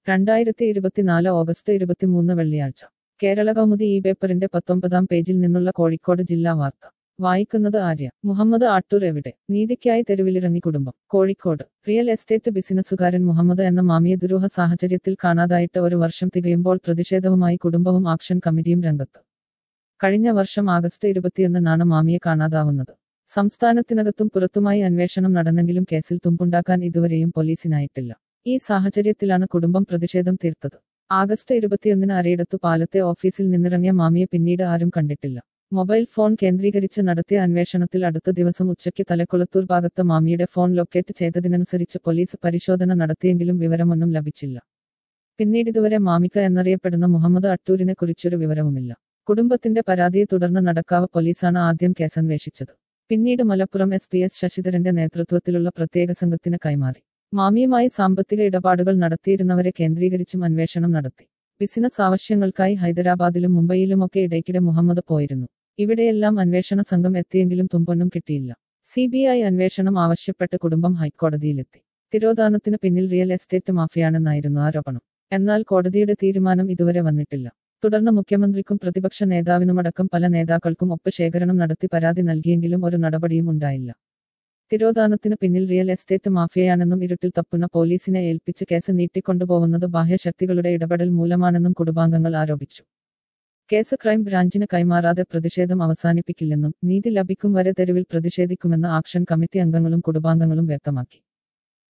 രണ്ടായിരത്തി ഇരുപത്തിനാല് ഓഗസ്റ്റ് ഇരുപത്തിമൂന്ന് വെള്ളിയാഴ്ച കേരള കൗമുദി ഈ പേപ്പറിന്റെ പത്തൊമ്പതാം പേജിൽ നിന്നുള്ള കോഴിക്കോട് ജില്ലാ വാർത്ത വായിക്കുന്നത് ആര്യ മുഹമ്മദ് ആട്ടൂർ എവിടെ നീതിക്കായി തെരുവിലിറങ്ങി കുടുംബം കോഴിക്കോട് റിയൽ എസ്റ്റേറ്റ് ബിസിനസ്സുകാരൻ മുഹമ്മദ് എന്ന മാമിയെ ദുരൂഹ സാഹചര്യത്തിൽ കാണാതായിട്ട് ഒരു വർഷം തികയുമ്പോൾ പ്രതിഷേധവുമായി കുടുംബവും ആക്ഷൻ കമ്മിറ്റിയും രംഗത്ത് കഴിഞ്ഞ വർഷം ആഗസ്റ്റ് ഇരുപത്തിയൊന്നിനാണ് മാമിയെ കാണാതാവുന്നത് സംസ്ഥാനത്തിനകത്തും പുറത്തുമായി അന്വേഷണം നടന്നെങ്കിലും കേസിൽ തുമ്പുണ്ടാക്കാൻ ഇതുവരെയും പോലീസിനായിട്ടില്ല ഈ സാഹചര്യത്തിലാണ് കുടുംബം പ്രതിഷേധം തീർത്തത് ആഗസ്റ്റ് ഇരുപത്തിയൊന്നിന് അരയിടത്തു പാലത്തെ ഓഫീസിൽ നിന്നിറങ്ങിയ മാമിയെ പിന്നീട് ആരും കണ്ടിട്ടില്ല മൊബൈൽ ഫോൺ കേന്ദ്രീകരിച്ച് നടത്തിയ അന്വേഷണത്തിൽ അടുത്ത ദിവസം ഉച്ചയ്ക്ക് തലക്കുളത്തൂർ ഭാഗത്ത് മാമിയുടെ ഫോൺ ലൊക്കേറ്റ് ചെയ്തതിനനുസരിച്ച് പോലീസ് പരിശോധന നടത്തിയെങ്കിലും വിവരമൊന്നും ലഭിച്ചില്ല പിന്നീട് ഇതുവരെ മാമിക്ക എന്നറിയപ്പെടുന്ന മുഹമ്മദ് അട്ടൂരിനെ കുറിച്ചൊരു വിവരവുമില്ല കുടുംബത്തിന്റെ പരാതിയെ തുടർന്ന് നടക്കാവ് പോലീസാണ് ആദ്യം കേസന്വേഷിച്ചത് പിന്നീട് മലപ്പുറം എസ് പി എസ് ശശിധരന്റെ നേതൃത്വത്തിലുള്ള പ്രത്യേക സംഘത്തിന് കൈമാറി മാമിയുമായി സാമ്പത്തിക ഇടപാടുകൾ നടത്തിയിരുന്നവരെ കേന്ദ്രീകരിച്ചും അന്വേഷണം നടത്തി ബിസിനസ് ആവശ്യങ്ങൾക്കായി ഹൈദരാബാദിലും മുംബൈയിലുമൊക്കെ ഇടയ്ക്കിടെ മുഹമ്മദ് പോയിരുന്നു ഇവിടെയെല്ലാം അന്വേഷണ സംഘം എത്തിയെങ്കിലും തുമ്പൊന്നും കിട്ടിയില്ല സി ബി ഐ അന്വേഷണം ആവശ്യപ്പെട്ട് കുടുംബം ഹൈക്കോടതിയിലെത്തി തിരോധാനത്തിന് പിന്നിൽ റിയൽ എസ്റ്റേറ്റ് മാഫിയാണെന്നായിരുന്നു ആരോപണം എന്നാൽ കോടതിയുടെ തീരുമാനം ഇതുവരെ വന്നിട്ടില്ല തുടർന്ന് മുഖ്യമന്ത്രിക്കും പ്രതിപക്ഷ നേതാവിനുമടക്കം പല നേതാക്കൾക്കും ഒപ്പ് ശേഖരണം നടത്തി പരാതി നൽകിയെങ്കിലും ഒരു നടപടിയും ഉണ്ടായില്ല തിരോധാനത്തിന് പിന്നിൽ റിയൽ എസ്റ്റേറ്റ് മാഫിയയാണെന്നും ഇരുട്ടിൽ തപ്പുന്ന പോലീസിനെ ഏൽപ്പിച്ച് കേസ് നീട്ടിക്കൊണ്ടുപോകുന്നത് ബാഹ്യശക്തികളുടെ ഇടപെടൽ മൂലമാണെന്നും കുടുംബാംഗങ്ങൾ ആരോപിച്ചു കേസ് ക്രൈം ബ്രാഞ്ചിന് കൈമാറാതെ പ്രതിഷേധം അവസാനിപ്പിക്കില്ലെന്നും നീതി ലഭിക്കും വരെ തെരുവിൽ പ്രതിഷേധിക്കുമെന്ന് ആക്ഷൻ കമ്മിറ്റി അംഗങ്ങളും കുടുംബാംഗങ്ങളും വ്യക്തമാക്കി